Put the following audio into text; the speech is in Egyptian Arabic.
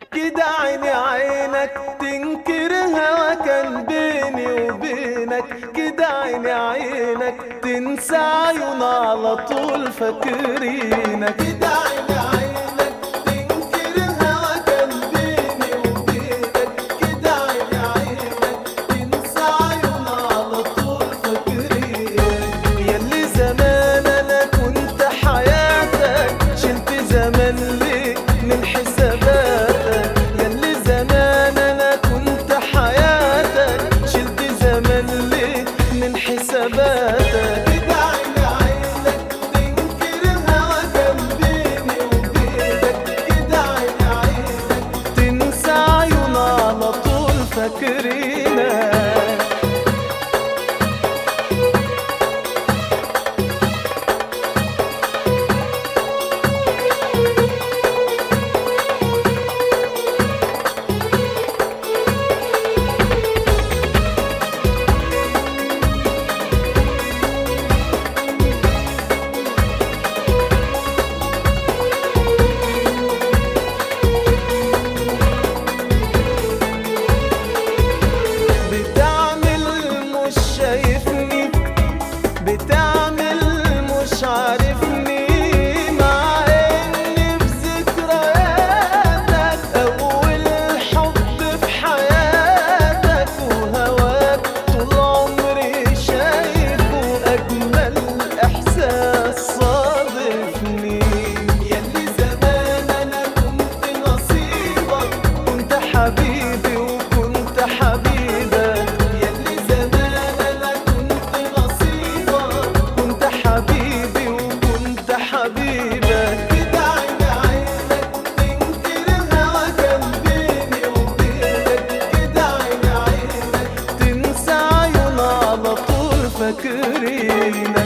كده عيني عينك تنكر هوا كان بيني وبينك كده عيني عينك تنسى عيون على طول فاكرينك كده عيني عينك تنكر هوا كان بيني وبينك كده عيني عينك تنسى عيون على طول فاكرينك ياللي زمان انا كنت حياتك شلت زمان ليه من حساباتك ياللي زمان انا كنت حياتك شلت زمان ليه من حساباتك كده عيني عينك تنكر الهوا كان بيني وبينك كده عيني عينك تنسى عيون على طول فاكرينك بتعمل مش شايفني بتعمل مش عارفني مع اني في ذكرياتك اول حب في حياتك وهواك طول عمري شايفه اجمل احساس صادفني ياللي زمان انا كنت نصيبك كنت حبيبي وكنت حبيبك ياللي زمان انا كنت نصيبك كنت حبيبي وكنت حبيبك كده عيني عينك تنكر الهوا كان بيني وبينك كده عيني عينك تنسى عيون على طول فاكرينك